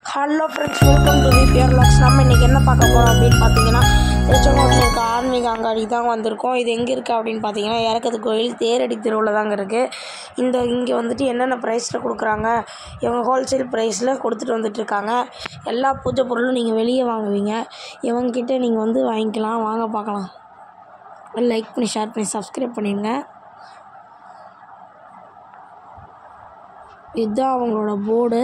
Hello friends welcome to bear logs நம்ம இன்றைக்கி என்ன பார்க்க போகிறோம் அப்படின்னு பார்த்தீங்கன்னா திருச்செங்கோட்டில் இருக்க ஆன்மீக அங்காடி தான் வந்திருக்கோம் இது எங்கே இருக்குது அப்படின்னு பார்த்தீங்கன்னா இறக்கத்து கோயில் தேரடி தெருவில் தாங்க இருக்குது இந்த இங்கே வந்துட்டு என்னென்ன ப்ரைஸில் கொடுக்குறாங்க இவங்க ஹோல்சேல் ப்ரைஸில் கொடுத்துட்டு வந்துட்டு இருக்காங்க எல்லா பூஜை பொருளும் நீங்கள் வெளியே வாங்குவீங்க இவங்ககிட்ட நீங்கள் வந்து வாங்கிக்கலாம் வாங்க பார்க்கலாம் லைக் பண்ணி ஷேர் பண்ணி சப்ஸ்கிரைப் பண்ணிடுங்க இதுதான் அவங்களோட போர்டு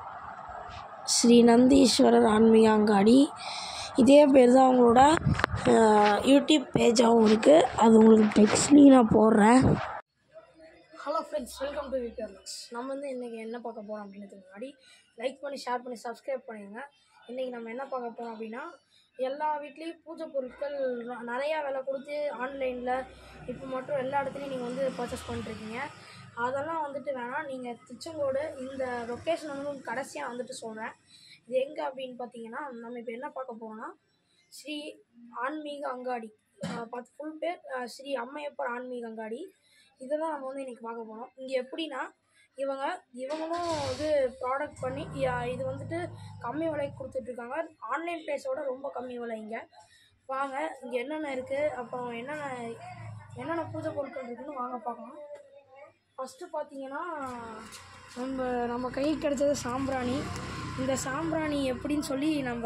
ஸ்ரீ நந்தீஸ்வரர் ஆன்மீக அங்காடி இதே பேர் தான் அவங்களோட அஹ், யூடியூப் பேஜாகவும் இருக்குது அது உங்களுக்கு டெக்ஸ்ட்லேயும் நான் போடுறேன் hello friends welcome to YouTube logs நம்ம வந்து இன்றைக்கி என்ன பார்க்க போகிறோம் அப்படின்றதுக்கு முன்னாடி லைக் பண்ணி ஷேர் பண்ணி சப்ஸ்கிரைப் பண்ணிடுங்க இன்றைக்கி நம்ம என்ன பார்க்க போகிறோம் அப்படின்னா எல்லா வீட்லேயும் பூஜை பொருட்கள் ந- நிறையா விலை கொடுத்து ஆன்லைனில் இப்போ மட்டும் எல்லா இடத்துலையும் நீங்கள் வந்து பர்ச்சேஸ் பண்ணிருக்கீங்க அதெல்லாம் வந்துட்டு வேணாம் நீங்கள் திருச்செங்கோடு இந்த லொக்கேஷன் வந்து கடைசியாக வந்துட்டு சொல்கிறேன் இது எங்கே அப்படின்னு பார்த்தீங்கன்னா நம்ம இப்போ என்ன பார்க்க போகிறோம்னா ஸ்ரீ ஆன்மீக அங்காடி அஹ் பார்த்து ஃபுல் பேர் அஹ் ஸ்ரீ அம்மையப்பர் ஆன்மீக அங்காடி இதை தான் நம்ம வந்து இன்றைக்கி பார்க்க போகிறோம் இங்கே எப்படின்னா இவங்க இவங்களும் இது ப்ராடக்ட் பண்ணி யா- இது வந்துட்டு கம்மி விலைக்கு கொடுத்துட்ருக்காங்க ஆன்லைன் ப்ரைஸோட ரொம்ப கம்மி விலை இங்கே வாங்க இங்கே என்னென்ன இருக்குது அப்புறம் என்னென்ன என்னென்ன பூஜை பொருட்கள் இருக்குன்னு வாங்க பார்க்கலாம் ஃபஸ்ட்டு பார்த்தீங்கன்னா நம்ம நம்ம கைக்கு கிடைச்சது சாம்பிராணி இந்த சாம்பிராணி எப்படின்னு சொல்லி நம்ம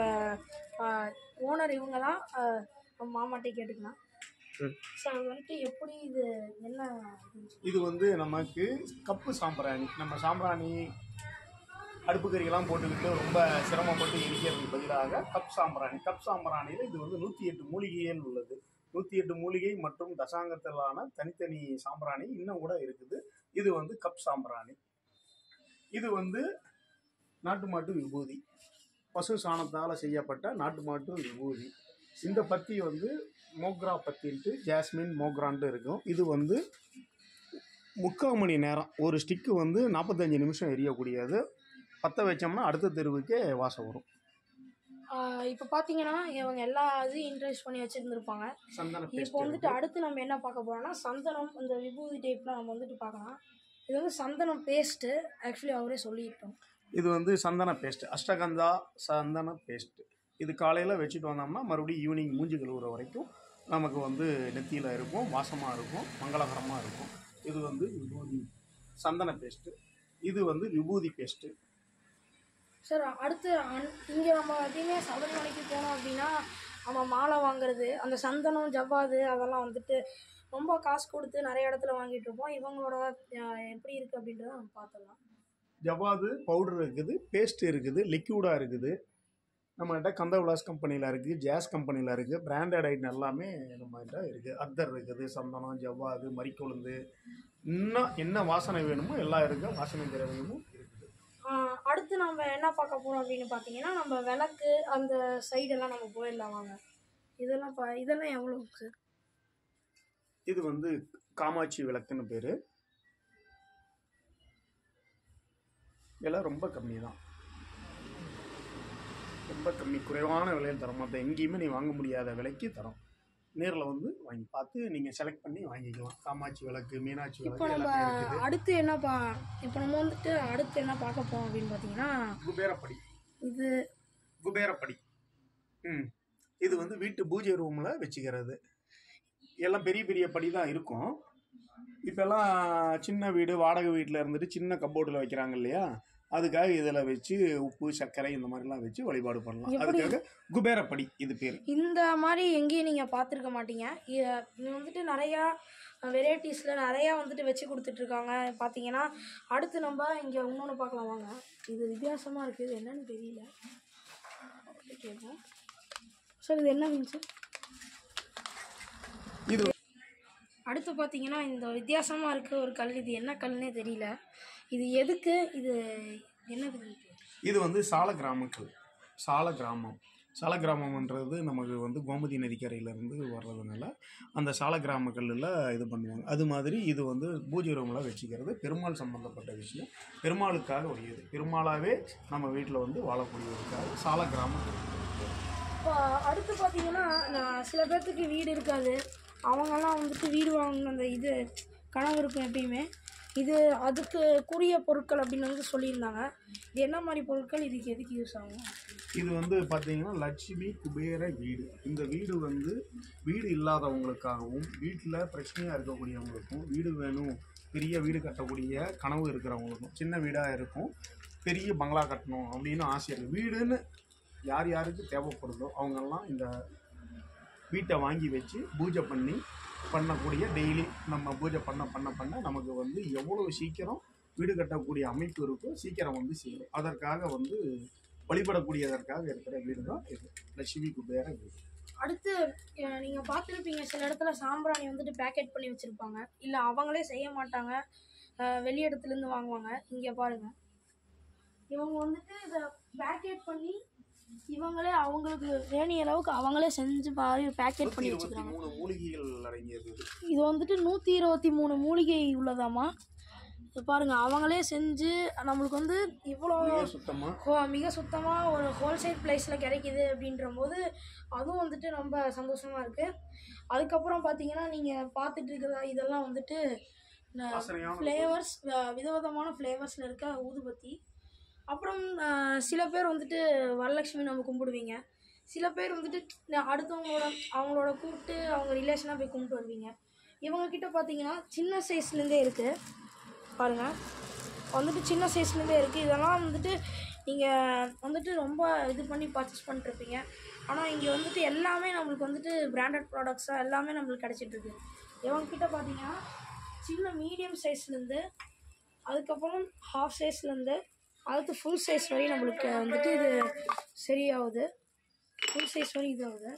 ஓனர் இவங்க தான் ஆஹ், நம்ம மாமாட்டே கேட்டுக்கலாம் சார் அது வந்துட்டு எப்படி இது என்ன அப்படின்னு சொல்லி- இது வந்து நமக்கு கப்பு சாம்பிராணி நம்ம சாம்பிராணி அடுப்பு கறியெல்லாம் போட்டுக்கிட்டு ரொம்ப சிரமப்பட்டு எரிக்கிறதுக்கு பதிலாக கப் சாம்பிராணி கப் சாம்பிராணியில் இது வந்து நூற்றி எட்டு மூலிகைகள் உள்ளது நூற்றி எட்டு மூலிகை மற்றும் தசாங்கத்திலான தனித்தனி சாம்பிராணி இன்னும் கூட இருக்குது இது வந்து கப் சாம்பிராணி இது வந்து நாட்டு மாட்டு விபூதி பசு சாணத்தால் செய்யப்பட்ட நாட்டு மாட்டு விபூதி இந்த பத்தி வந்து மோக்ரா பத்தின்ட்டு ஜாஸ்மின் மோக்ரான்ட்டு இருக்கும் இது வந்து முக்கால் மணி நேரம் ஒரு ஸ்டிக்கு வந்து நாற்பத்தஞ்சு நிமிஷம் எரியக்கூடியது பற்ற வச்சோம்னா அடுத்த தெருவுக்கே வாசம் வரும் ஆஹ், இப்போ பார்த்தீங்கன்னா இவங்க எல்லா இதையும் இன்ட்ரெஸ்ட் பண்ணி வச்சுருந்துருப்பாங்க சந்தன இப்போ பேஸ்ட் வந்துட்டு அடுத்து நம்ம என்ன பார்க்க போகிறோம்னா சந்தனம் இந்த விபூதி டைப்லாம் நம்ம வந்துட்டு பார்க்கலாம் இது வந்து சந்தனம் பேஸ்ட்டு ஆக்சுவலி அவரே சொல்லிட்டோம் இது வந்து சந்தன பேஸ்ட் அஷ்டகந்தா சந்தன பேஸ்ட் இது காலையில் வச்சுட்டு வந்தோம்னா மறுபடியும் ஈவினிங் மூஞ்சி கழுவுற வரைக்கும் நமக்கு வந்து நெத்தியில் இருக்கும் வாசமாக இருக்கும் மங்களகரமாக இருக்கும் இது வந்து விபூதி சந்தன பேஸ்ட்டு இது வந்து விபூதி பேஸ்ட்டு சார் அடுத்து இங்கே நம்ம எப்பயுமே சபரிமலைக்கு போனோம் அப்படின்னா நம்ம மாலை வாங்குறது அந்த சந்தனம் ஜவ்வாது அதெல்லாம் வந்துட்டு ரொம்ப காசு கொடுத்து நிறைய இடத்துல வாங்கிட்டு இருப்போம் இவங்களோட அஹ், எப்படி இருக்குது அப்படின்றத நம்ம பார்த்துடலாம் ஜவாது பவுடர் இருக்குது பேஸ்ட் இருக்குது லிக்யூடாக இருக்குது நம்மகிட்ட கந்த விலாஸ் கம்பெனியில் இருக்குது ஜாஸ் கம்பெனியில் இருக்குது பிராண்டட் ஐட்டம் எல்லாமே நம்மகிட்ட இருக்குது அத்தர் இருக்குது சந்தனம் ஜவ்வாது மறிக்கொழுந்து இன்னும் என்ன வாசனை வேணுமோ எல்லாம் இருக்குது வாசனை திரவியமும் இருக்குது அஹ், அடுத்து நம்ம என்ன பார்க்க போகிறோம் அப்படின்னு பார்த்தீங்கன்னா நம்ம விளக்கு அந்த சைடெல்லாம் நம்ம போயிடலாம் வாங்க இதெல்லாம் பா இதெல்லாம் எவ்வளோ சார் இது வந்து காமாட்சி விளக்குன்னு பேர் விலை ரொம்ப கம்மி தான் ரொம்ப கம்மி குறைவான விலையில் தரோம் மற்ற எங்கேயுமே நீ வாங்க முடியாத விலைக்கு தரோம் நேரில் வந்து வாங்கி பார்த்து நீங்கள் செலக்ட் பண்ணி வாங்கிக்கலாம் காமாட்சி விளக்கு மீனாட்சி இப்போ விளக்கு நம்ம எல்லாமே இருக்குது அடுத்து என்ன பா இப்போ நம்ம வந்துட்டு அடுத்து என்ன பார்க்க போகிறோம் அப்படின்னு பார்த்தீங்கன்னா குபேரப்படி இது குபேரப்படி ம் இது வந்து வீட்டு பூஜை ரூமில் வச்சுக்கிறது எல்லாம் பெரிய பெரிய படி தான் இருக்கும் இப்போல்லாம் சின்ன வீடு வாடகை வீட்டில் இருந்துட்டு சின்ன கப்போர்டில் வைக்கிறாங்க இல்லையா அதுக்காக இதில் வச்சு உப்பு சர்க்கரை இந்த மாதிரிலாம் வச்சு வழிபாடு பண்ணலாம் எப்படி? அதுக்காக குபேரப்படி இது பேர் இந்த மாதிரி எங்கேயும் நீங்கள் பார்த்துருக்க மாட்டீங்க இ- இது வந்துட்டு நிறையா வெரைட்டிஸில் நிறையா வந்துட்டு வச்சு கொடுத்துட்ருக்காங்க பார்த்தீங்கன்னா அடுத்து நம்ம இங்கே இன்னொன்று பார்க்கலாம் வாங்க இது வித்தியாசமாக இருக்குது இது என்னன்னு தெரியல கேட்போம் சார் இது என்ன மீன் சார் இது அடுத்து பார்த்தீங்கன்னா இந்த வித்தியாசமாக இருக்க ஒரு கல் இது என்ன கல்னே தெரியல இது எதுக்கு இது என்னது இது வந்து சால கிராமங்கள் சால கிராமம் சால கிராமம்ன்றது நமக்கு வந்து கோமதி நதிக்கரையிலேருந்து வர்றதுனால அந்த சால கிராமங்களில் இது பண்ணுவாங்க அது மாதிரி இது வந்து பூஜை ரூமில் வச்சுக்கிறது பெருமாள் சம்மந்தப்பட்ட விஷயம் பெருமாளுக்காக உரியது பெருமாளாகவே நம்ம வீட்டில் வந்து வாழக்கூடியதுக்காக சால கிராமம் இப்போ அடுத்து பார்த்தீங்கன்னா நான் சில பேர்த்துக்கு வீடு இருக்காது அவங்கெல்லாம் வந்துட்டு வீடு வாங்கணும் அந்த இது கனவு இருக்கும் எப்பயுமே இது அதுக்கு கூறிய பொருட்கள் அப்படின்னு வந்து சொல்லியிருந்தாங்க இது என்ன மாதிரி பொருட்கள் இதுக்கு எதுக்கு யூஸ் ஆகும் இது வந்து பார்த்தீங்கன்னா லட்சுமி குபேர வீடு இந்த வீடு வந்து வீடு இல்லாதவங்களுக்காகவும் வீட்டில் பிரச்சனையாக இருக்கக்கூடியவங்களுக்கும் வீடு வேணும் பெரிய வீடு கட்டக்கூடிய கனவு இருக்கிறவங்களுக்கும் சின்ன வீடாக இருக்கும் பெரிய பங்களா கட்டணும் அப்படின்னு ஆசை இருக்குது வீடுன்னு யார் யாருக்கு தேவைப்படுதோ அவங்கெல்லாம் இந்த வீட்டை வாங்கி வச்சு பூஜை பண்ணி பண்ணக்கூடிய டெய்லி நம்ம பூஜை பண்ண பண்ண பண்ண நமக்கு வந்து எவ்வளோ சீக்கிரம் வீடு கட்டக்கூடிய அமைப்பு இருக்கோ சீக்கிரம் வந்து சேரும் அதற்காக வந்து வழிபடக்கூடியதற்காக இருக்கிற வீடு தான் இது லட்சுமி குபேர வீடு அடுத்து அஹ், நீங்க பார்த்துருப்பீங்க சில இடத்துல சாம்பிராணி வந்துட்டு பேக்கெட் பண்ணி வச்சிருப்பாங்க இல்ல அவங்களே செய்ய மாட்டாங்க அஹ், வெளி இடத்துல இருந்து வாங்குவாங்க இங்க பாருங்க இவங்க வந்துட்டு இதை பேக்கெட் பண்ணி இவங்களே அவங்களுக்கு வேணிய அளவுக்கு அவங்களே செஞ்சு பாரு பேக்கெட் பண்ணி இருபத்தி வச்சுக்கிறாங்க மூணு மூலிகைகள் அடங்கியது இது. இது வந்துட்டு நூற்றி இருபத்தி மூணு மூலிகை உள்ளதாம்மா இது பாருங்க அவங்களே செஞ்சு நம்மளுக்கு வந்து இவ்வளோ மிக சுத்தமாக ஹோ- மிக சுத்தமாக ஒரு ஹோல்சேல் ப்ரைஸில் கிடைக்குது அப்படின்ற போது அதுவும் வந்துட்டு ரொம்ப சந்தோஷமாக இருக்குது அதுக்கப்புறம் பார்த்தீங்கன்னா நீங்கள் பார்த்துட்டு இருக்கிற இதெல்லாம் வந்துட்டு வாசனையான ஃப்ளேவர்ஸ் விதவிதமான ஃப்ளேவர்ஸில் இருக்க ஊதுபத்தி அப்புறம் அஹ், சில பேர் வந்துட்டு வரலட்சுமி நம்ம கும்பிடுவீங்க சில பேர் வந்துட்டு ந- அடுத்தவங்களோட அவங்களோட கூப்பிட்டு அவங்க ரிலேஷனாக போய் கும்பிட்டு வருவீங்க இவங்க கிட்ட பார்த்தீங்கன்னா சின்ன சைஸ்லேருந்தே இருக்குது பாருங்கள் வந்துட்டு சின்ன சைஸ்லேருந்தே இருக்குது இதெல்லாம் வந்துட்டு நீங்கள் வந்துட்டு ரொம்ப இது பண்ணி பர்ச்சேஸ் பண்ணிட்டுருப்பீங்க ஆனால் இங்கே வந்துட்டு எல்லாமே நம்மளுக்கு வந்துட்டு பிராண்டட் ப்ராடக்ட்ஸாக எல்லாமே நம்மளுக்கு கிடச்சிட்ருக்கு இவங்க கிட்ட பார்த்தீங்கன்னா சின்ன மீடியம் சைஸ்லேருந்து அதுக்கப்புறம் ஹாஃப் சைஸ்லேருந்து அடுத்து ஃபுல் சைஸ் வரையும் நம்மளுக்கு வந்துட்டு இது சரியாகுது ஃபுல் சைஸ் வரையும் இதாகுது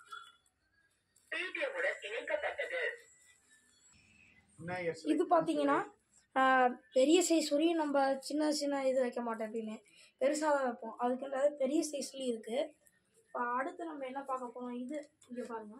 விநாயகர் சிலை. இது பார்த்தீங்கன்னா ஆஹ், பெரிய சைஸ் வரையும் நம்ம சின்ன சின்ன இது வைக்க மாட்டோம் எப்பயுமே பெருசாக தான் வைப்போம் அதுக்குன்றது பெரிய சைஸ்லேயும் இருக்குது இப்போ அடுத்து நம்ம என்ன பார்க்க போறோம் இது இங்கே பாருங்க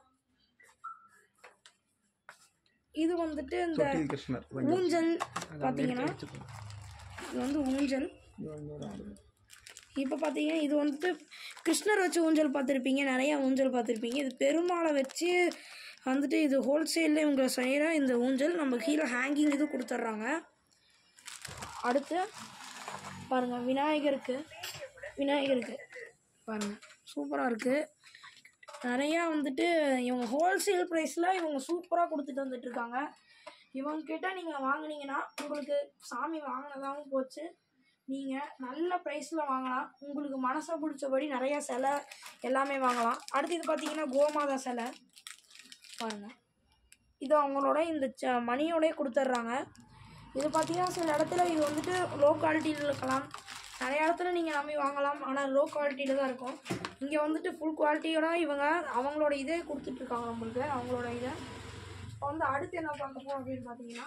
இது வந்துட்டு இந்த தொட்டில் கிருஷ்ணர் ஊஞ்சல் பார்த்தீங்கன்னா இது வந்து ஊஞ்சல் இப்போ பார்த்தீங்கன்னா இது வந்துட்டு கிருஷ்ணர் வச்சு ஊஞ்சல் பார்த்துருப்பீங்க நிறைய ஊஞ்சல் பார்த்துருப்பீங்க இது பெருமாளை வச்சு வந்துட்டு இது ஹோல்சேலில் இவங்க செய்கிற இந்த ஊஞ்சல் நம்ம கீழே ஹேங்கிங் இது கொடுத்துட்றாங்க அடுத்து பாருங்கள் விநாயகருக்கு விநாயகருக்கு பாருங்கள் சூப்பராக இருக்குது நிறையா வந்துட்டு இவங்க ஹோல்சேல் ப்ரைஸில் இவங்க சூப்பராக கொடுத்துட்டு வந்துட்டுருக்காங்க இவங்க கிட்ட நீங்கள் வாங்குனீங்கன்னா உங்களுக்கு சாமி வாங்கினதாகவும் போச்சு நீங்கள் நல்ல ப்ரைஸில் வாங்கலாம் உங்களுக்கு மனசை பிடிச்சபடி நிறையா சிலை எல்லாமே வாங்கலாம் அடுத்து இது பார்த்தீங்கன்னா கோமாதா சிலை பாருங்கள் இது அவங்களோட இந்த ச மணியோடய கொடுத்துட்றாங்க இது பார்த்தீங்கன்னா சில இடத்துல இது வந்துட்டு லோ குவாலிட்டியில் இருக்கலாம் நிறைய இடத்துல நீங்கள் நம்பி வாங்கலாம் ஆனால் லோ குவாலிட்டியில் தான் இருக்கும் இங்கே வந்துட்டு ஃபுல் குவாலிட்டியோட இவங்க அவங்களோட இதே கொடுத்துட்ருக்காங்க நம்மளுக்கு அவங்களோட இதை இப்போ வந்து அடுத்து என்ன பார்க்க போகிறோம் அப்படின்னு பார்த்தீங்கன்னா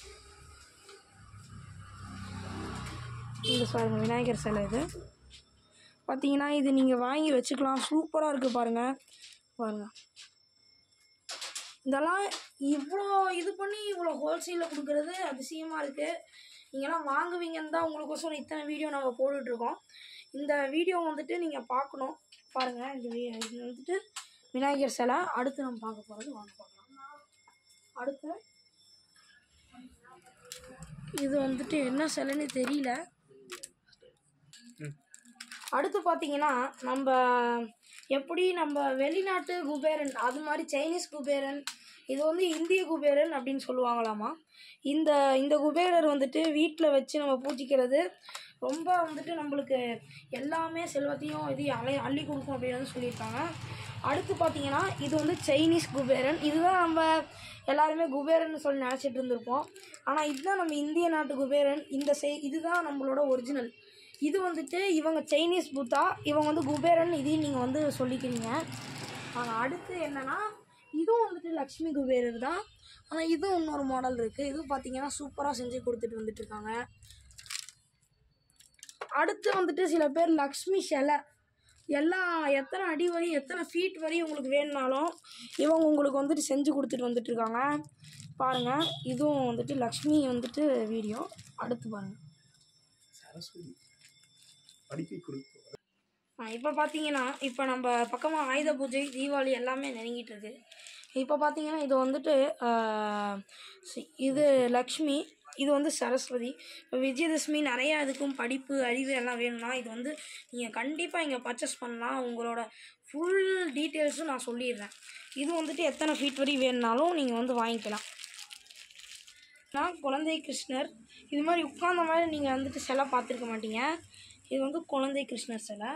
இந்த பாருங்க விநாயகர் சிலை இது பார்த்தீங்கன்னா இது நீங்கள் வாங்கி வச்சுக்கலாம் சூப்பராக இருக்குது பாருங்கள் பாருங்கள் இதெல்லாம் இவ்வளோ இது பண்ணி இவ்வளோ ஹோல்சேலில் கொடுக்குறது அதிசயமாக இருக்குது நீங்கள்லாம் வாங்குவீங்கன்னு தான் உங்களுக்கோசரம் இத்தனை வீடியோ நம்ம போட்டுட்ருக்கோம் இந்த வீடியோ வந்துட்டு நீங்கள் பார்க்கணும் பாருங்கள் இந்த வி- இது வந்துட்டு விநாயகர் சிலை அடுத்து நம்ம பார்க்க போகிறது வாங்க பார்க்கலாம் அடுத்து இது வந்துட்டு என்ன சிலைன்னு தெரியல அடுத்து பார்த்தீங்கன்னா நம்ம எப்படி நம்ம வெளிநாட்டு குபேரன் அது மாதிரி சைனீஸ் குபேரன் இது வந்து இந்திய குபேரன் அப்படின்னு சொல்லுவாங்களாமா இந்த இந்த குபேரர் வந்துட்டு வீட்டில் வச்சு நம்ம பூஜிக்கிறது ரொம்ப வந்துட்டு நம்மளுக்கு எல்லாமே செல்வத்தையும் இது அலை அள்ளி கொடுக்கும் அப்படின்னு வந்து சொல்லியிருக்காங்க அடுத்து பார்த்தீங்கன்னா இது வந்து சைனீஸ் குபேரன் இதுதான் நம்ம எல்லாருமே குபேரன் சொல்லி நினச்சிட்டு இருந்திருப்போம் ஆனால் இதுதான் நம்ம இந்திய நாட்டு குபேரன் இந்த செய் இதுதான் நம்மளோட ஒரிஜினல் இது வந்துட்டு இவங்க சைனீஸ் புத்தா இவங்க வந்து குபேரன் இதையும் நீங்கள் வந்து சொல்லிக்கிறீங்க ஆனால் அடுத்து என்னன்னா இதுவும் வந்துட்டு லக்ஷ்மி குபேரர் தான் ஆனால் இதுவும் இன்னொரு மாடல் இருக்குது இதுவும் பார்த்தீங்கன்னா சூப்பராக செஞ்சு கொடுத்துட்டு வந்துட்டு இருக்காங்க அடுத்து வந்துட்டு சில பேர் லக்ஷ்மி சிலை எல்லாம் எத்தனை அடி வரையும் எத்தனை ஃபீட் வரையும் உங்களுக்கு வேணுனாலும் இவங்க உங்களுக்கு வந்துட்டு செஞ்சு கொடுத்துட்டு வந்துட்டு இருக்காங்க பாருங்கள் இதுவும் வந்துட்டு லக்ஷ்மி வந்துட்டு வீடியோ அடுத்து பாருங்கள் சரஸ்வதி படிக்கை கொடுப்பு இப்போ பார்த்தீங்கன்னா இப்போ நம்ம பக்கமாக ஆயுத பூஜை தீபாவளி எல்லாமே நெருங்கிட்டு இருக்கு இப்போ பார்த்தீங்கன்னா இது வந்துட்டு ஆஹ், சி- இது லக்ஷ்மி இது வந்து சரஸ்வதி இப்போ விஜயதசமி நிறையா இதுக்கும் படிப்பு அறிவு எல்லாம் வேணும்னா இது வந்து நீங்கள் கண்டிப்பாக இங்கே பர்ச்சேஸ் பண்ணலாம் உங்களோட ஃபுல் டீட்டெயில்ஸும் நான் சொல்லிடுறேன் இது வந்துட்டு எத்தனை ஃபீட் வரை வேணுனாலும் நீங்கள் வந்து வாங்கிக்கலாம் நான் குழந்தை கிருஷ்ணர் இது மாதிரி உட்கார்ந்த மாதிரி நீங்கள் வந்துட்டு சிலை பார்த்துருக்க மாட்டீங்க இது வந்து குழந்தை கிருஷ்ணர் சிலை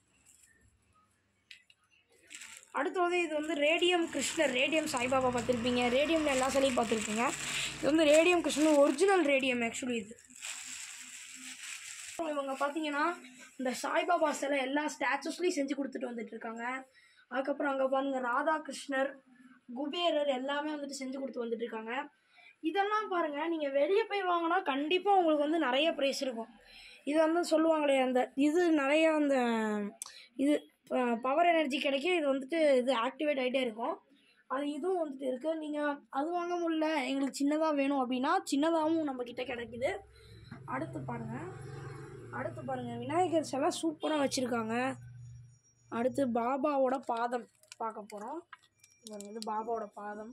அடுத்து வந்து இது வந்து ரேடியம் கிருஷ்ணர் ரேடியம் சாய்பாபா பார்த்துருப்பீங்க ரேடியமில் எல்லா சிலையும் பார்த்துருப்பீங்க இது வந்து ரேடியம் கிருஷ்ணர் ஒரிஜினல் ரேடியம் ஆக்சுவலி இது அப்புறம் இவங்க பார்த்தீங்கன்னா இந்த சாய்பாபா சிலை எல்லா ஸ்டாச்சுஸ்லையும் செஞ்சு கொடுத்துட்டு வந்துட்டு இருக்காங்க அதுக்கப்புறம் அங்கே பாருங்க ராதாகிருஷ்ணர் குபேரர் எல்லாமே வந்துட்டு செஞ்சு கொடுத்து வந்துட்டு இருக்காங்க இதெல்லாம் பாருங்க நீங்கள் வெளியே போய் வாங்கினா கண்டிப்பாக உங்களுக்கு வந்து நிறைய ப்ரைஸ் இருக்கும் இது வந்து சொல்லுவாங்களே அந்த இது நிறைய அந்த இது பவர் எனர்ஜி கிடைக்கும் இது வந்துட்டு இது ஆக்டிவேட் ஆகிட்டே இருக்கும் அது இதுவும் வந்துட்டு இருக்குது நீங்கள் அது வாங்க முடியல எங்களுக்கு சின்னதாக வேணும் அப்படின்னா சின்னதாகவும் நம்மக்கிட்ட கிடைக்குது அடுத்து பாருங்கள் அடுத்து பாருங்கள் விநாயகர் சிலை சூப்பராக வச்சுருக்காங்க அடுத்து பாபாவோட பாதம் பார்க்க போகிறோம் பாருங்க இது பாபாவோட பாதம்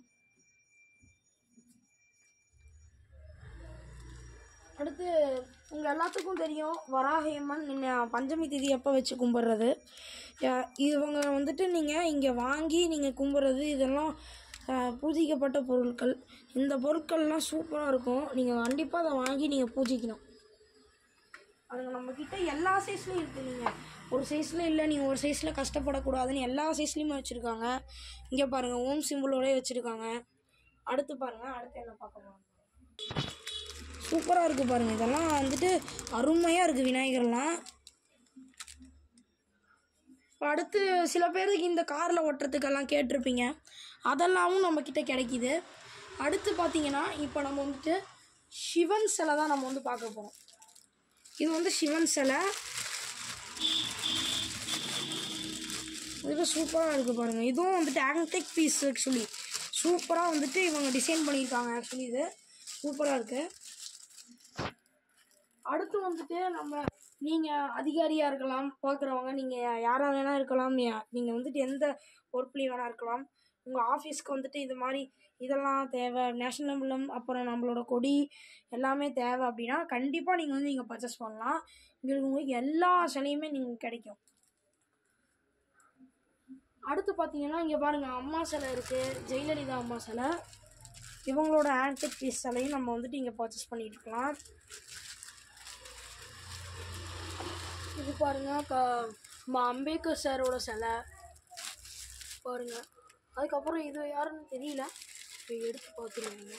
அடுத்து உங்கள் எல்லாத்துக்கும் தெரியும் வராகியம்மன் நின்ன பஞ்சமி திதி எப்போ வச்சு கும்பிட்றது யா- இவங்க வந்துட்டு நீங்கள் இங்கே வாங்கி நீங்கள் கும்பிட்றது இதெல்லாம் அஹ், பூஜிக்கப்பட்ட பொருட்கள் இந்த பொருட்கள்லாம் சூப்பராக இருக்கும் நீங்கள் கண்டிப்பாக அதை வாங்கி நீங்கள் பூஜிக்கணும் அதுங்க நம்மக்கிட்ட எல்லா சைஸ்லையும் இருக்குது நீங்கள் ஒரு சைஸில் இல்லை நீங்கள் ஒரு சைஸில் கஷ்டப்படக்கூடாதுன்னு எல்லா சைஸ்லேயுமே வச்சுருக்காங்க இங்கே பாருங்கள் ஓம் சிம்பிளோடய வச்சுருக்காங்க அடுத்து பாருங்கள் அடுத்து என்ன பார்க்க போகிறோம் சூப்பராக இருக்குது பாருங்கள் இதெல்லாம் வந்துட்டு அருமையாக இருக்குது விநாயகர்லாம் இப்போ அடுத்து சில பேருக்கு இந்த காரில் ஓட்டுறதுக்கெல்லாம் கேட்டிருப்பீங்க அதெல்லாமும் நம்மக்கிட்ட கிடைக்கிது அடுத்து பார்த்தீங்கன்னா இப்போ நம்ம வந்துட்டு சிவன் சிலை தான் நம்ம வந்து பார்க்க போகிறோம் இது வந்து சிவன் சிலை இது சூப்பராக இருக்குது பாருங்கள் இதுவும் வந்துட்டு ஆன்டிக் பீஸ் ஆக்சுவலி சூப்பராக வந்துட்டு இவங்க டிசைன் பண்ணியிருக்காங்க ஆக்சுவலி இது சூப்பராக இருக்குது அடுத்து வந்துட்டு நம்ம நீங்கள் அதிகாரியாக இருக்கலாம் பார்க்குறவங்க நீங்கள் யாராக வேணால் இருக்கலாம் நீங்கள் வந்துட்டு எந்த பொறுப்புலையும் வேணால் இருக்கலாம் உங்கள் ஆஃபீஸ்க்கு வந்துட்டு இது மாதிரி இதெல்லாம் தேவை நேஷனல் எம்பளம் அப்புறம் நம்மளோட கொடி எல்லாமே தேவை அப்படின்னா கண்டிப்பாக நீங்கள் வந்து நீங்கள் பர்ச்சேஸ் பண்ணலாம் இங்கே உங்களுக்கு எல்லா சிலையுமே நீங்கள் கிடைக்கும் அடுத்து பார்த்தீங்கன்னா இங்கே பாருங்கள் அம்மா சிலை இருக்குது ஜெயலலிதா அம்மா சிலை இவங்களோட ஆன்டிக் பீஸ் சிலையும் நம்ம வந்துட்டு இங்கே பர்ச்சேஸ் பண்ணிட்டு இருக்கலாம் இது பாருங்க க நம்ம அம்பேத்கர் சாரோட சிலை பாருங்க அதுக்கப்புறம் இது யாருன்னு தெரியல இப்போ எடுத்து பார்த்துருவீங்க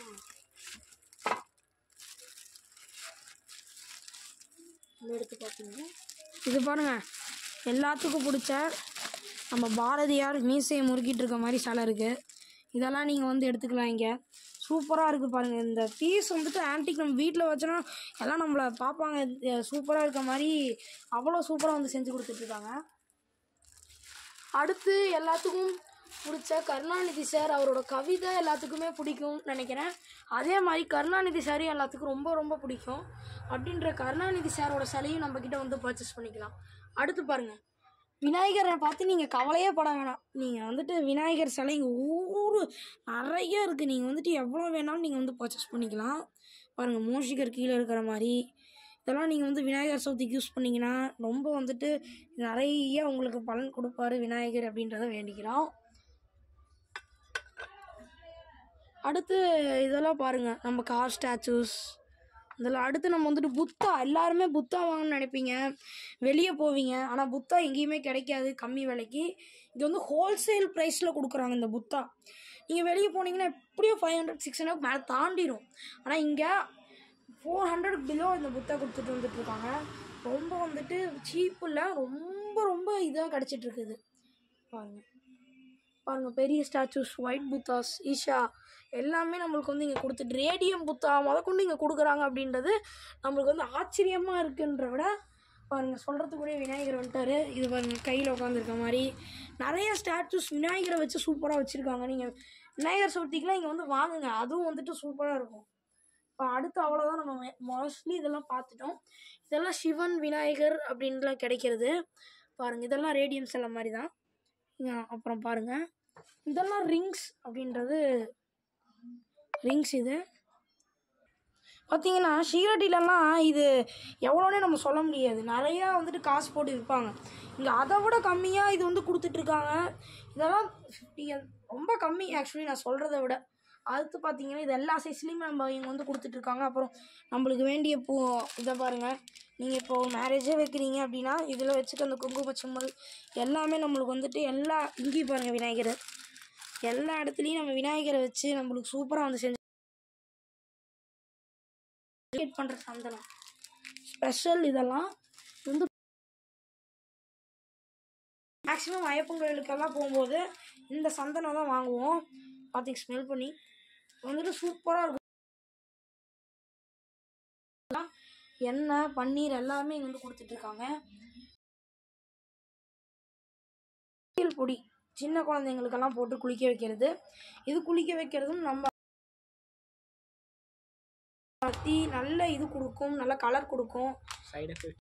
எடுத்து பார்த்தீங்க இது பாருங்க எல்லாத்துக்கும் பிடிச்ச நம்ம பாரதியார் மீசையை முறுக்கிட்டு இருக்க மாதிரி சிலை இருக்குது இதெல்லாம் நீங்கள் வந்து எடுத்துக்கலாம் இங்கே சூப்பராக இருக்குது பாருங்கள் இந்த பீஸ் வந்துட்டு ஆன்டிக் நம்ம வீட்டில் வச்சோன்னா எல்லாம் நம்மளை பார்ப்பாங்க சூப்பராக இருக்க மாதிரி அவ்வளோ சூப்பராக வந்து செஞ்சு கொடுத்துட்ருக்காங்க அடுத்து எல்லாத்துக்கும் பிடிச்ச கருணாநிதி சார் அவரோட கவிதை எல்லாத்துக்குமே பிடிக்கும் நினைக்கிறேன் அதே மாதிரி கருணாநிதி சாரையும் எல்லாத்துக்கும் ரொம்ப ரொம்ப பிடிக்கும் அப்படின்ற கருணாநிதி சாரோட சிலையும் நம்மக்கிட்ட வந்து பர்ச்சேஸ் பண்ணிக்கலாம் அடுத்து பாருங்கள் விநாயகரை பார்த்து நீங்கள் கவலையே பட வேணாம் நீங்கள் வந்துட்டு விநாயகர் சிலை இங்கே ஊர் நிறைய இருக்குது நீங்கள் வந்துட்டு எவ்வளோ வேணாலும் நீங்கள் வந்து பர்ச்சேஸ் பண்ணிக்கலாம் பாருங்கள் மூஷிகர் கீழே இருக்கிற மாதிரி இதெல்லாம் நீங்கள் வந்து விநாயகர் சதுர்த்திக்கு யூஸ் பண்ணிங்கன்னா ரொம்ப வந்துட்டு நிறைய உங்களுக்கு பலன் கொடுப்பாரு விநாயகர் அப்படின்றத வேண்டிக்கிறோம் அடுத்து இதெல்லாம் பாருங்கள் நம்ம கார் ஸ்டாச்சூஸ் இதெல்லாம் அடுத்து நம்ம வந்துட்டு புத்தா எல்லாருமே புத்தா வாங்கணும்னு நினைப்பீங்க வெளியே போவீங்க ஆனால் புத்தா எங்கேயுமே கிடைக்காது கம்மி விலைக்கு இது வந்து ஹோல்சேல் ப்ரைஸில் கொடுக்குறாங்க இந்த புத்தா நீங்கள் வெளியே போனீங்கன்னா எப்படியும் ஃபைவ் ஹண்ட்ரட் சிக்ஸ் ஹண்ட்ரட் மேலே தாண்டிடும் ஆனால் இங்கே ஃபோர் ஹண்ட்ரட் பிலோ இந்த புத்தா கொடுத்துட்டு வந்துட்டுருக்காங்க ரொம்ப வந்துட்டு சீப்பில் ரொம்ப ரொம்ப இதாக கிடச்சிட்டு இருக்குது பாருங்கள் பாருங்க பெரிய ஸ்டாச்சூஸ் ஒயிட் புத்தாஸ் ஈஷா எல்லாமே நம்மளுக்கு வந்து இங்கே கொடுத்துட்டு ரேடியம் புத்தா முதற்கொண்டு இங்கே கொடுக்குறாங்க அப்படின்றது நம்மளுக்கு வந்து ஆச்சரியமாக இருக்குன்ற விட பாருங்கள் சொல்கிறதுக்குரிய விநாயகர் வந்துட்டாரு இது பாருங்க கையில் உட்காந்துருக்க மாதிரி நிறைய ஸ்டாச்சூஸ் விநாயகரை வச்சு சூப்பராக வச்சுருக்காங்க நீங்கள் விநாயகர் சதுர்த்திக்கெலாம் இங்கே வந்து வாங்குங்க அதுவும் வந்துட்டு சூப்பராக இருக்கும் இப்போ அடுத்து அவ்வளோதான் நம்ம மோஸ்ட்லி இதெல்லாம் பார்த்துட்டோம் இதெல்லாம் சிவன் விநாயகர் அப்படின்லாம் கிடைக்கிறது பாருங்கள் இதெல்லாம் ரேடியம் சில மாதிரி தான் இங்க அப்புறம் பாருங்கள் இதெல்லாம் ரிங்ஸ் அப்படின்றது ரிங்ஸ் இது பார்த்தீங்கன்னா ஷீரடிலலாம் இது எவ்வளோனே நம்ம சொல்ல முடியாது நிறையா வந்துட்டு காசு போட்டு விற்பாங்க இங்கே அதை விட கம்மியாக இது வந்து கொடுத்துட்ருக்காங்க இதெல்லாம் ஃபிஃப்டி ரொம்ப கம்மி ஆக்சுவலி நான் சொல்கிறத விட அடுத்து பார்த்தீங்கன்னா இது எல்லா சைஸ்லேயுமே நம்ம இவங்க வந்து கொடுத்துட்ருக்காங்க அப்புறம் நம்மளுக்கு வேண்டிய பூ இதை பாருங்கள் நீங்கள் இப்போது மேரேஜே வைக்கிறீங்க அப்படின்னா இதில் வச்சுக்க அந்த குங்கும சிம்மல் எல்லாமே நம்மளுக்கு வந்துட்டு எல்லா இங்கேயும் பாருங்கள் விநாயகர் எல்லா இடத்துலையும் நம்ம விநாயகரை வச்சு நம்மளுக்கு சூப்பராக வந்து செஞ்சு கிரியேட் பண்ணுற சந்தனம் ஸ்பெஷல் இதெல்லாம் வந்து மேக்ஸிமம் ஐயப்பன் கோயிலுக்கெல்லாம் போகும்போது இந்த சந்தனம் தான் வாங்குவோம் பார்த்து ஸ்மெல் பண்ணி வந்துட்டு சூப்பராக இருக்கும் எண்ணெய் பன்னீர் எல்லாமே இங்கே வந்து கொடுத்துட்ருக்காங்க பொடி சின்ன குழந்தைங்களுக்கெல்லாம் போட்டு குளிக்க வைக்கிறது இது குளிக்க வைக்கிறதும் நம்ம பற்றி நல்ல இது கொடுக்கும் நல்ல கலர் கொடுக்கும் சைடு எஃபெக்ட்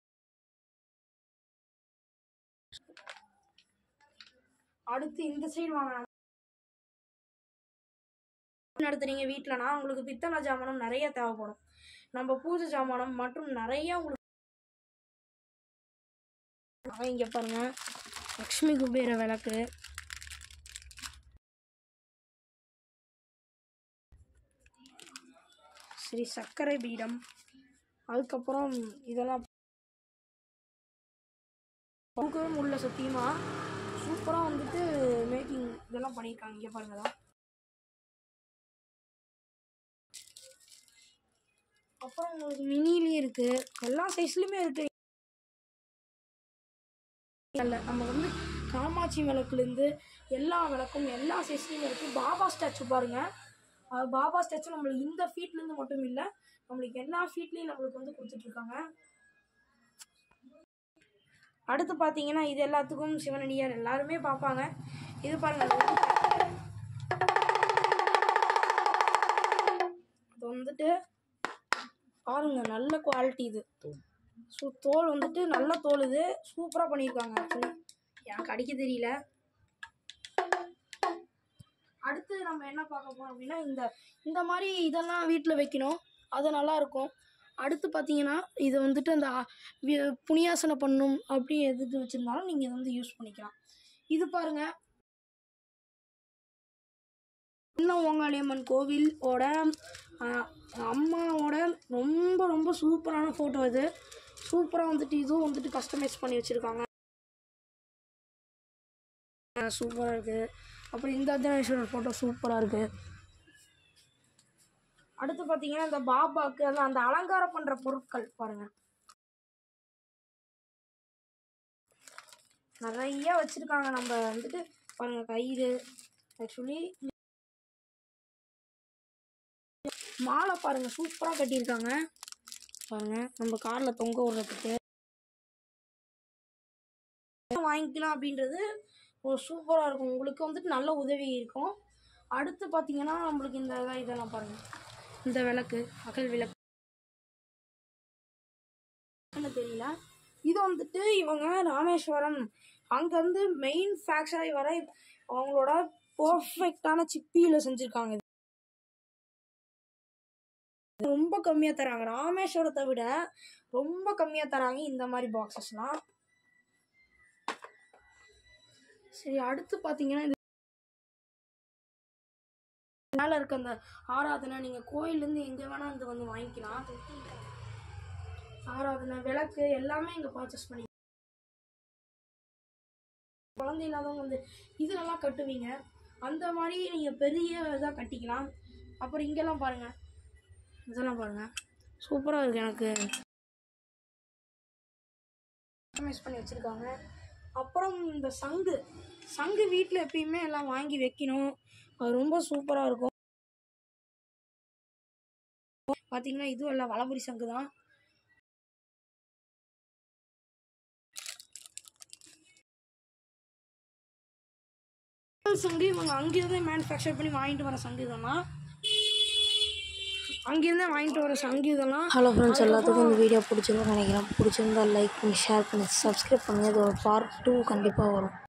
அடுத்து இந்த சைடு வாங்க நடத்துறீங்க வீட்டிலனா உங்களுக்கு பித்தளை ஜாமானம் நிறைய தேவைப்படும் நம்ம பூஜை ஜாமானம் மற்றும் நிறைய உங்களுக்கு ஆ, இங்க பாருங்க லக்ஷ்மி குபேர விளக்கு ஸ்ரீ சர்க்கரை பீடம் அதுக்கப்புறம் இதெல்லாம் பார்க்கவே முடியல சத்தியமா சூப்பராக வந்துட்டு மேக்கிங் இதெல்லாம் பண்ணியிருக்காங்க இங்கே பாருங்க தான் அப்புறம் உங்களுக்கு மினிலேயும் இருக்கு எல்லா சைஸ்லையுமே இருக்கு இல்லை நம்ம வந்து காமாட்சி விளக்குலேருந்து எல்லா விளக்கும் எல்லா சைஸ்லையும் இருக்கு பாபா ஸ்டாச்சு பாருங்க அது பாபா ஸ்டாச்சு நம்மளுக்கு இந்த ஃபீட்லேருந்து மட்டும் இல்லை நம்மளுக்கு எல்லா ஃபீட்லேயும் நம்மளுக்கு வந்து கொடுத்துட்ருக்காங்க அடுத்து பார்த்தீங்கன்னா இது எல்லாத்துக்கும் சிவனடியார் எல்லாருமே பார்ப்பாங்க இது பாருங்க அது வந்து இது வந்துட்டு பாருங்க நல்ல குவாலிட்டி இது ஸோ தோல் வந்துட்டு நல்ல தோல் இது சூப்பராக பண்ணியிருக்காங்க ஆக்சுவலி எனக்கு அடிக்க தெரியல அடுத்து நம்ம என்ன பார்க்க போறோம் அப்படின்னா இந்த இந்த மாதிரி இதெல்லாம் வீட்டில் வைக்கணும் அது நல்லா இருக்கும் அடுத்து பார்த்தீங்கன்னா இது வந்துட்டு அந்த ஆ- வி- புனியாசனை பண்ணும் அப்படி எதுக்கு வச்சுருந்தாலும் நீங்கள் இதை வந்து யூஸ் பண்ணிக்கலாம் இது பாருங்க சின்ன ஓங்காளியம்மன் கோவிலோட ஆ, அம்மாவோட ரொம்ப ரொம்ப சூப்பரான ஃபோட்டோ இது சூப்பராக வந்துட்டு இதுவும் வந்துட்டு கஸ்டமைஸ் பண்ணி வச்சுருக்காங்க சூப்பராக இருக்குது அப்புறம் இந்த அர்த்தநாரீஸ்வரர் ஃபோட்டோ சூப்பராக இருக்குது அடுத்து பார்த்தீங்கன்னா இந்த பாபாக்கு அந்த அந்த அலங்காரம் பண்ணுற பொருட்கள் பாருங்க நிறைய வச்சுருக்காங்க நம்ம வந்துட்டு பாருங்க கயிறு ஆக்சுவலி மாலை பாருங்க சூப்பராக கட்டியிருக்காங்க பாருங்க நம்ம காரில் தொங்க விடுறதுக்கு வாங்கிக்கலாம் அப்படின்றது ஒரு சூப்பராக இருக்கும் உங்களுக்கு வந்துட்டு நல்ல உதவி இருக்கும் அடுத்து பார்த்தீங்கன்னா நம்மளுக்கு இந்த இதை- இதெல்லாம் பாருங்க இந்த விளக்கு அகல் விளக்கு என்ன தெரியல இது வந்துட்டு இவங்க ராமேஸ்வரம் அங்கேருந்து மெயின் ஃபேக்டரி வரை அவங்களோட பர்ஃபெக்டான சிப்பியில் செஞ்சுருக்காங்க இது ரொம்ப கம்மியாக தராங்க ராமேஸ்வரத்தை விட ரொம்ப கம்மியாக தராங்க இந்த மாதிரி பாக்ஸஸ்லாம் சரி அடுத்து பார்த்தீங்கன்னா இது மேலே இருக்க அந்த ஆராதனை நீங்கள் கோயிலேருந்து எங்கே வேணால் இங்கே வந்து வாங்கிக்கலாம் ஆராதனை விளக்கு எல்லாமே இங்கே பர்ச்சேஸ் பண்ணி குழந்தை இல்லாதவங்க வந்து இதுலலாம் கட்டுவீங்க அந்த மாதிரி நீங்கள் பெரிய இதாக கட்டிக்கலாம் அப்புறம் இங்கெல்லாம் பாருங்கள் இதெல்லாம் பாருங்கள் சூப்பராக இருக்குது எனக்கு கஸ்டமைஸ் பண்ணி வச்சுருக்காங்க அப்புறம் இந்த சங்கு சங்கு வீட்டில் எப்பயுமே எல்லாம் வாங்கி வைக்கணும் அது ரொம்ப சூப்பராக இருக்கும் பார்த்தீங்கன்னா இதுவும் எல்லாம் வலம்புரி சங்கு தான் சங்கு இவங்க அங்கேருந்து மேனுஃபேக்சர் பண்ணி வாங்கிட்டு வர சங்கு இதெல்லாம் அங்கேருந்து வாங்கிட்டு வர சங்கு இதெல்லாம் ஹலோ ஃப்ரெண்ட்ஸ் எல்லாத்துக்கும் இந்த வீடியோ பிடிச்சிருக்கும்னு நினைக்கிறேன் பிடிச்சிருந்தா லைக் பண்ணி ஷேர் பண்ணி சப்ஸ்கிரைப் பண்ணுங்கள் இது ஒரு பார்ட் டூ கண்டிப்பாக வரும்